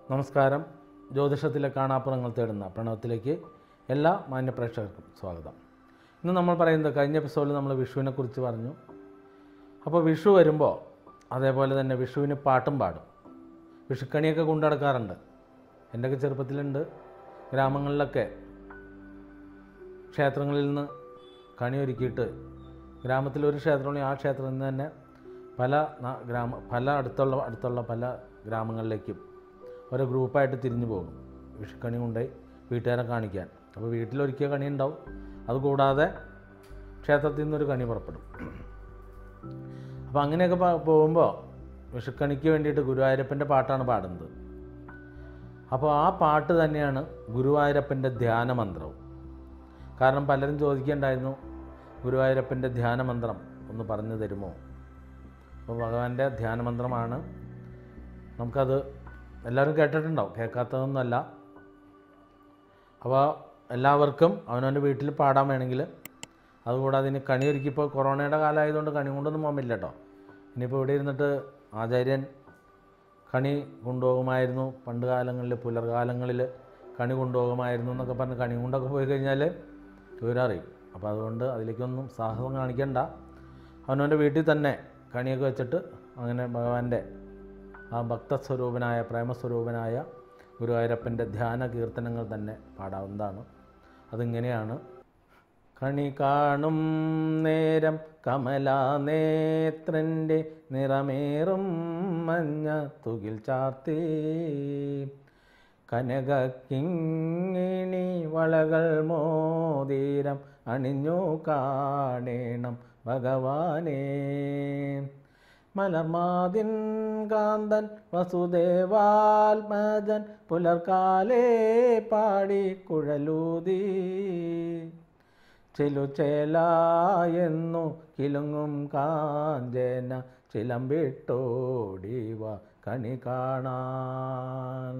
നമസ്കാരം ജ്യോതിഷത്തിലെ കാണാപ്പുറങ്ങൾ തേടുന്ന പ്രണവത്തിലേക്ക് എല്ലാ മാന്യ പ്രേക്ഷകർക്കും സ്വാഗതം ഇന്ന് നമ്മൾ പറയുന്നത് കഴിഞ്ഞ എപ്പിസോഡിൽ നമ്മൾ വിഷുവിനെ കുറിച്ച് പറഞ്ഞു അപ്പോൾ വിഷു വരുമ്പോൾ അതേപോലെ തന്നെ വിഷുവിന് പാട്ടും പാടും വിഷുക്കണിയൊക്കെ കൊണ്ടു നടക്കാറുണ്ട് എൻ്റെയൊക്കെ ചെറുപ്പത്തിലുണ്ട് ഗ്രാമങ്ങളിലൊക്കെ ക്ഷേത്രങ്ങളിൽ നിന്ന് കണി ഒരുക്കിയിട്ട് ഗ്രാമത്തിലൊരു ക്ഷേത്രമുണ്ടെങ്കിൽ ആ ക്ഷേത്രത്തിൽ നിന്ന് തന്നെ പല ന- ഗ്രാമ പല അടുത്തുള്ള അടുത്തുള്ള പല ഗ്രാമങ്ങളിലേക്കും ഓരോ ഗ്രൂപ്പായിട്ട് തിരിഞ്ഞു പോകും വിഷുക്കണി കൊണ്ടുപോയി വീട്ടുകാരെ കാണിക്കാൻ അപ്പോൾ വീട്ടിലൊരുക്കിയ കണി ഉണ്ടാവും അതുകൂടാതെ ക്ഷേത്രത്തിൽ നിന്നൊരു കണി പുറപ്പെടും അപ്പോൾ അങ്ങനെയൊക്കെ പ- പോകുമ്പോൾ വിഷുക്കണിക്ക് വേണ്ടിയിട്ട് ഗുരുവായൂരപ്പൻ്റെ പാട്ടാണ് പാടുന്നത് അപ്പോൾ ആ പാട്ട് തന്നെയാണ് ഗുരുവായൂരപ്പൻ്റെ ധ്യാനമന്ത്രവും കാരണം പലരും ചോദിക്കേണ്ടായിരുന്നു ഗുരുവായൂരപ്പൻ്റെ ധ്യാനമന്ത്രം ഒന്ന് പറഞ്ഞു തരുമോ അപ്പോൾ ഭഗവാന്റെ ധ്യാനമന്ത്രമാണ് നമുക്കത് എല്ലാവരും കേട്ടിട്ടുണ്ടാവും കേൾക്കാത്തതൊന്നുമല്ല അപ്പോൾ എല്ലാവർക്കും അവനവൻ്റെ വീട്ടിൽ പാടാൻ വേണമെങ്കിൽ അതുകൂടാതെ ഇനി കണി ഒരുക്കിപ്പോൾ കൊറോണയുടെ കാലമായതുകൊണ്ട് കണി കൊണ്ടൊന്നും പോകാൻ പറ്റില്ല കേട്ടോ ഇനിയിപ്പോൾ ഇവിടെ ഇരുന്നിട്ട് ആചാര്യൻ കണി കൊണ്ടുപോകുമായിരുന്നു പണ്ട് കാലങ്ങളിൽ പുലർകാലങ്ങളിൽ കണി കൊണ്ടുപോകുമായിരുന്നു എന്നൊക്കെ പറഞ്ഞ് കണി കൊണ്ടൊക്കെ പോയി കഴിഞ്ഞാൽ വിവരറിയും അപ്പോൾ അതുകൊണ്ട് അതിലേക്കൊന്നും സാഹസം കാണിക്കണ്ട അവനവൻ്റെ വീട്ടിൽ തന്നെ കണിയൊക്കെ വെച്ചിട്ട് അങ്ങനെ ഭഗവാന്റെ ആ ഭക്തസ്വരൂപനായ പ്രേമസ്വരൂപനായ ഗുരുവായൂരപ്പൻ്റെ ധ്യാന കീർത്തനങ്ങൾ തന്നെ പാടാവുന്നതാണ് അതിങ്ങനെയാണ് കണി കാണും നേരം കമലാനേത്രൻ്റെ നിറമേറും മഞ്ഞ തുകിൽ ചാർത്തി കനകിങ്ങിണി വളകൾ മോതിരം അണിഞ്ഞു കാണേണം ഭഗവാനേ മലർമാതിൻ കാന്തൻ വസുദേവാത്മജൻ പുലർക്കാലേ പാടി കുഴലൂതി ചെലുചേലായെന്നു കിലുങ്ങും കാഞ്ചന ചിലമ്പിട്ടോടിവ കണി കാണാൻ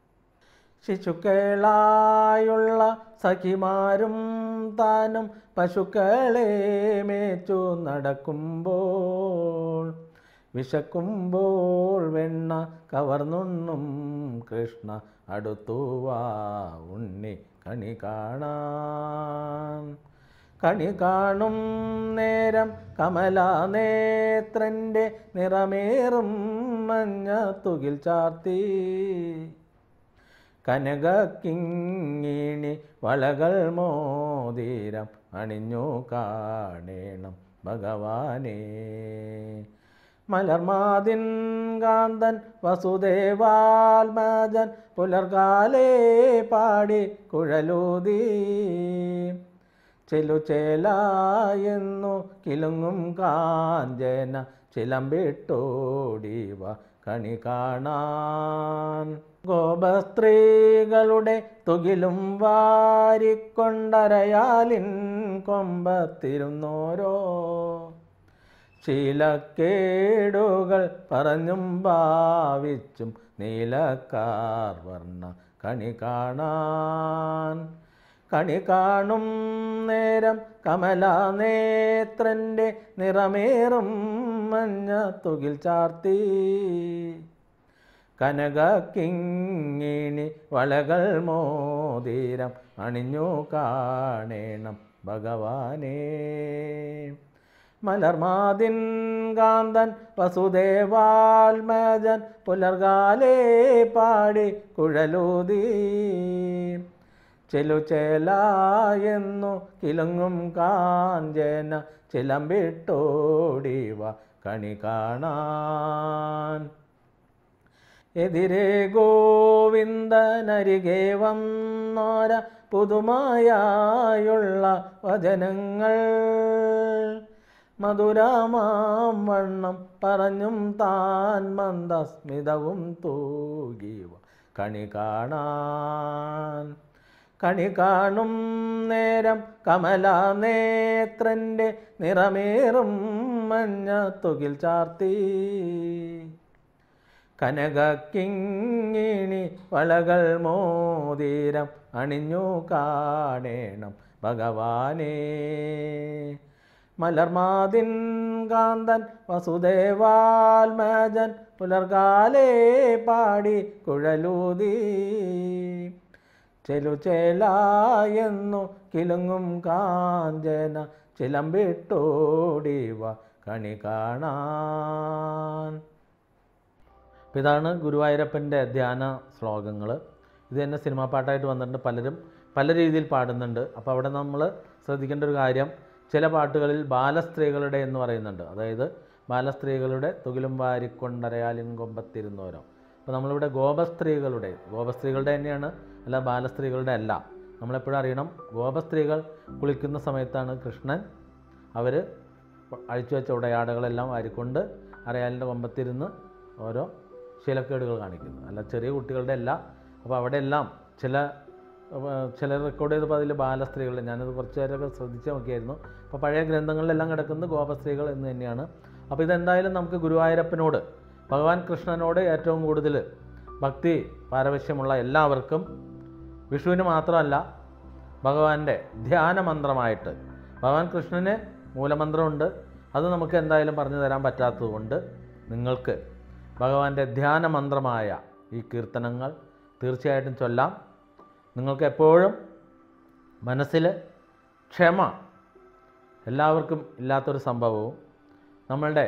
ശിശുക്കളായുള്ള സഖിമാരും താനും പശുക്കളെ മേച്ചു നടക്കുമ്പോൾ വിശക്കുമ്പോൾ വെണ്ണ കവർന്നുണ്ണും കൃഷ്ണ അടുത്തുവാ ഉണ്ണി കണി കാണാൻ കണി കാണും നേരം കമലാനേത്രൻ്റെ നിറമേറും മഞ്ഞ തുകിൽ ചാർത്തി കനകിങ്ങിണി വളകൾ മോതിരം അണിഞ്ഞു കാണേണം ഭഗവാനേ മലർമാതിൻ കാന്തൻ വസുദേവാത്മജൻ പുലർകാലേ പാടി കുഴലൂതി ചെലുചേലായെന്നു കിലുങ്ങും കാഞ്ചന ചിലമ്പിട്ടോടിവ കണി കാണാൻ ഗോപസ്ത്രീകളുടെ തുകിലും വാരിക്കൊണ്ടരയാലിൻ കൊമ്പത്തിരുന്നോരോ ശീലക്കേടുകൾ പറഞ്ഞും ഭാവിച്ചും നീലക്കാർ വർണ്ണ കണി കാണാൻ കണി കാണും നേരം കമലാനേത്രൻ്റെ നിറമേറും മഞ്ഞ തുകിൽ ചാർത്തി കനകിങ്ങിണി വളകൾ മോതിരം അണിഞ്ഞു കാണേണം ഭഗവാനേ മലർമാതിൻ കാന്തൻ വസുദേവാത്മജൻ പുലർകാലേ പാടി കുഴലൂതി ചെലുചേലായെന്നു കിലുങ്ങും കാഞ്ചന ചിലമ്പിട്ടോടിവ കണി കാണാൻ എതിരെ ഗോവിന്ദനരികെ വന്നോര പുതുമായുള്ള വചനങ്ങൾ മധുരമാം വണ്ണം പറഞ്ഞും താൻ മന്ദസ്മിതവും തൂകിവ കണി കാണാൻ കണി കാണും നേരം കമലാനേത്രൻ്റെ നിറമേറും മഞ്ഞ തുകിൽ ചാർത്തി കനകിങ്ങിണി വളകൾ മോതിരം അണിഞ്ഞു കാണേണം ഭഗവാനേ മലർമാതിൻ കാന്തൻ വസുദേവാൽമജൻ പുലർകാലേ പാടി കുഴലൂതി ചെലുചേലായെന്നു കിലുങ്ങും കാഞ്ചന ചിലമ്പിട്ടോടിവ കണി കാണാൻ അപ്പോൾ ഇതാണ് ഗുരുവായൂരപ്പൻ്റെ ധ്യാന ശ്ലോകങ്ങൾ ഇത് തന്നെ സിനിമാ പാട്ടായിട്ട് വന്നിട്ടുണ്ട് പലരും പല രീതിയിൽ പാടുന്നുണ്ട് അപ്പോൾ അവിടെ നമ്മൾ ശ്രദ്ധിക്കേണ്ട ഒരു കാര്യം ചില പാട്ടുകളിൽ ബാലസ്ത്രീകളുടെ എന്ന് പറയുന്നുണ്ട് അതായത് ബാലസ്ത്രീകളുടെ തുകിലും വാരിക്കൊണ്ടരയാലിൻ കൊമ്പത്തിരുന്നോരോ അപ്പോൾ നമ്മളിവിടെ ഗോപസ്ത്രീകളുടെ ഗോപസ്ത്രീകളുടെ തന്നെയാണ് അല്ല ബാലസ്ത്രീകളുടെ അല്ല നമ്മളെപ്പോഴും അറിയണം ഗോപസ്ത്രീകൾ കുളിക്കുന്ന സമയത്താണ് കൃഷ്ണൻ അവർ അഴിച്ചു വെച്ച ഉടയാടകളെല്ലാം വാരിക്കൊണ്ട് അരയാലിൻ്റെ കൊമ്പത്തിരുന്ന് ഓരോ ശീലക്കേടുകൾ കാണിക്കുന്നു അല്ല ചെറിയ കുട്ടികളുടെ അല്ല അപ്പോൾ അവിടെ എല്ലാം ചില ഏർ, ചിലർ റെക്കോർഡ് ചെയ്തപ്പോൾ അതിൽ ബാലസ്ത്രീകൾ ഞാനത് കുറച്ച് നേരമൊക്കെ ശ്രദ്ധിച്ച് നോക്കിയായിരുന്നു അപ്പോൾ പഴയ ഗ്രന്ഥങ്ങളിലെല്ലാം കിടക്കുന്നത് ഗോപസ്ത്രീകൾ എന്ന് തന്നെയാണ് അപ്പോൾ ഇതെന്തായാലും നമുക്ക് ഗുരുവായൂരപ്പനോട് ഭഗവാൻ കൃഷ്ണനോട് ഏറ്റവും കൂടുതൽ ഭക്തി പാരവശ്യമുള്ള എല്ലാവർക്കും വിഷുവിന് മാത്രമല്ല ഭഗവാന്റെ ധ്യാനമന്ത്രമായിട്ട് ഭഗവാൻ കൃഷ്ണന് മൂലമന്ത്രമുണ്ട് അത് നമുക്ക് എന്തായാലും പറഞ്ഞു തരാൻ പറ്റാത്തതുകൊണ്ട് നിങ്ങൾക്ക് ഭഗവാന്റെ ധ്യാനമന്ത്രമായ ഈ കീർത്തനങ്ങൾ തീർച്ചയായിട്ടും ചൊല്ലാം നിങ്ങൾക്ക് എപ്പോഴും മനസ്സിൽ ക്ഷമ എല്ലാവർക്കും ഇല്ലാത്തൊരു സംഭവവും നമ്മളുടെ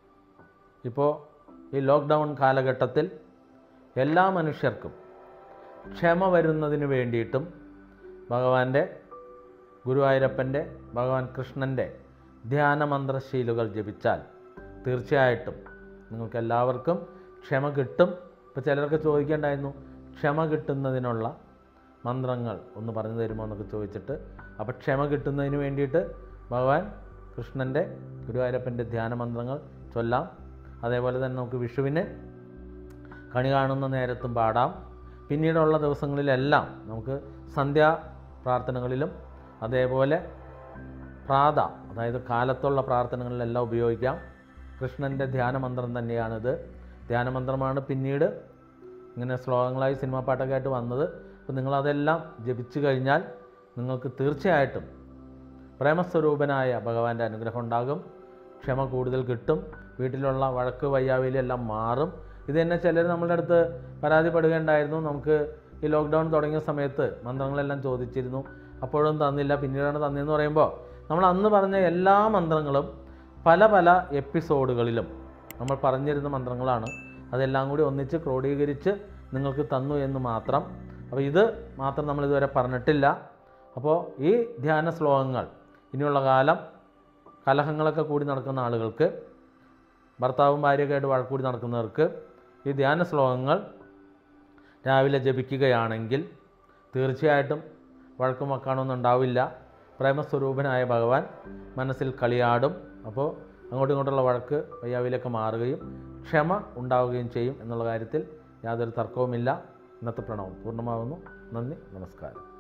ഇപ്പോൾ ഈ ലോക്ക്ഡൗൺ കാലഘട്ടത്തിൽ എല്ലാ മനുഷ്യർക്കും ക്ഷമ വരുന്നതിന് വേണ്ടിയിട്ടും ഭഗവാന്റെ ഗുരുവായൂരപ്പൻ്റെ ഭഗവാൻ കൃഷ്ണൻ്റെ ധ്യാനമന്ത്രശീലുകൾ ജപിച്ചാൽ തീർച്ചയായിട്ടും നിങ്ങൾക്ക് എല്ലാവർക്കും ക്ഷമ കിട്ടും ഇപ്പോൾ ചിലർക്ക് ചോദിക്കേണ്ടായിരുന്നു ക്ഷമ കിട്ടുന്നതിനുള്ള മന്ത്രങ്ങൾ ഒന്ന് പറഞ്ഞു തരുമോ എന്നൊക്കെ ചോദിച്ചിട്ട് അപ്പോൾ ക്ഷമ കിട്ടുന്നതിന് വേണ്ടിയിട്ട് ഭഗവാൻ കൃഷ്ണൻ്റെ ഗുരുവായൂരപ്പൻ്റെ ധ്യാനമന്ത്രങ്ങൾ ചൊല്ലാം അതേപോലെ തന്നെ നമുക്ക് വിഷുവിന് കണി കാണുന്ന നേരത്തും പാടാം പിന്നീടുള്ള ദിവസങ്ങളിലെല്ലാം നമുക്ക് സന്ധ്യാ പ്രാർത്ഥനകളിലും അതേപോലെ പ്രാത അതായത് കാലത്തുള്ള പ്രാർത്ഥനകളിലെല്ലാം ഉപയോഗിക്കാം കൃഷ്ണൻ്റെ ധ്യാനമന്ത്രം തന്നെയാണിത് ധ്യാനമന്ത്രമാണ് പിന്നീട് ഇങ്ങനെ ശ്ലോകങ്ങളായി സിനിമാ പാട്ടൊക്കെ ആയിട്ട് വന്നത് അപ്പോൾ നിങ്ങളതെല്ലാം ജപിച്ചു കഴിഞ്ഞാൽ നിങ്ങൾക്ക് തീർച്ചയായിട്ടും പ്രേമസ്വരൂപനായ ഭഗവാന്റെ അനുഗ്രഹം ഉണ്ടാകും ക്ഷമ കൂടുതൽ കിട്ടും വീട്ടിലുള്ള വഴക്ക് വയ്യാവേലി എല്ലാം മാറും ഇത് തന്നെ ചിലർ നമ്മളുടെ അടുത്ത് പരാതിപ്പെടുകയുണ്ടായിരുന്നു നമുക്ക് ഈ ലോക്ക്ഡൗൺ തുടങ്ങിയ സമയത്ത് മന്ത്രങ്ങളെല്ലാം ചോദിച്ചിരുന്നു അപ്പോഴും തന്നില്ല പിന്നീടാണ് തന്നതെന്ന് പറയുമ്പോൾ നമ്മൾ അന്ന് പറഞ്ഞ എല്ലാ മന്ത്രങ്ങളും പല പല എപ്പിസോഡുകളിലും നമ്മൾ പറഞ്ഞിരുന്ന മന്ത്രങ്ങളാണ് അതെല്ലാം കൂടി ഒന്നിച്ച് ക്രോഡീകരിച്ച് നിങ്ങൾക്ക് തന്നു എന്ന് മാത്രം അപ്പോൾ ഇത് മാത്രം നമ്മൾ ഇതുവരെ പറഞ്ഞിട്ടില്ല അപ്പോൾ ഈ ധ്യാന ശ്ലോകങ്ങൾ ഇനിയുള്ള കാലം കലഹങ്ങളൊക്കെ കൂടി നടക്കുന്ന ആളുകൾക്ക് ഭർത്താവും ഭാര്യയൊക്കെ ആയിട്ട് വഴക്കൂടി നടക്കുന്നവർക്ക് ഈ ധ്യാന ശ്ലോകങ്ങൾ രാവിലെ ജപിക്കുകയാണെങ്കിൽ തീർച്ചയായിട്ടും വഴക്കും വക്കാണൊന്നും ഉണ്ടാവില്ല പ്രേമസ്വരൂപനായ ഭഗവാൻ മനസ്സിൽ കളിയാടും അപ്പോൾ അങ്ങോട്ടും ഇങ്ങോട്ടുള്ള വഴക്ക് വയ്യാവിലൊക്കെ മാറുകയും ക്ഷമ ഉണ്ടാവുകയും ചെയ്യും എന്നുള്ള കാര്യത്തിൽ യാതൊരു തർക്കവുമില്ല ഇന്നത്തെ പ്രണവം പൂർണ്ണമാകുന്നു നന്ദി നമസ്കാരം